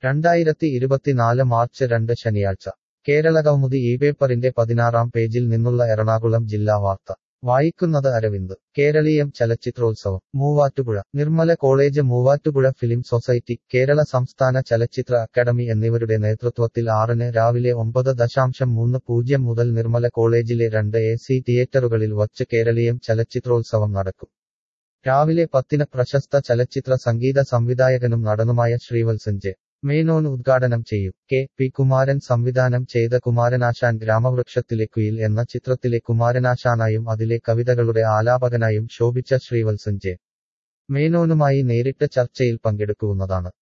രണ്ടായിരത്തി ഇരുപത്തിനാല് മാർച്ച് രണ്ട് ശനിയാഴ്ച കേരള കൗമുദി ഈ പേപ്പറിന്റെ പതിനാറാം പേജിൽ നിന്നുള്ള എറണാകുളം ജില്ലാ വാർത്ത വായിക്കുന്നത് അരവിന്ദ് കേരളീയം ചലച്ചിത്രോത്സവം Muvattupuzha Nirmala college Muvattupuzha film society Kerala സംസ്ഥാന ചലച്ചിത്ര അക്കാദമി എന്നിവരുടെ നേതൃത്വത്തിൽ ആറിന് രാവിലെ ഒമ്പത് ദശാംശം മൂന്ന് പൂജ്യം മുതൽ നിർമ്മല കോളേജിലെ രണ്ട് എ സി തിയേറ്ററുകളിൽ വച്ച് കേരളീയം ചലച്ചിത്രോത്സവം നടക്കും രാവിലെ പത്തിന് പ്രശസ്ത ചലച്ചിത്ര സംഗീത സംവിധായകനും നടനുമായ ശ്രീവത്സൻ ജെ മേനോൻ ഉദ്ഘാടനം ചെയ്യും കെ പി കുമാരൻ സംവിധാനം ചെയ്ത കുമാരനാശാൻ ഗ്രാമവൃക്ഷത്തിലെ കുയിൽ എന്ന ചിത്രത്തിലെ കുമാരനാശാനായും അതിലെ കവിതകളുടെ ആലാപകനായും ശോഭിച്ച ശ്രീവത്സൻ ജെ മേനോനുമായി നേരിട്ട് ചർച്ചയിൽ പങ്കെടുക്കുന്നതാണ്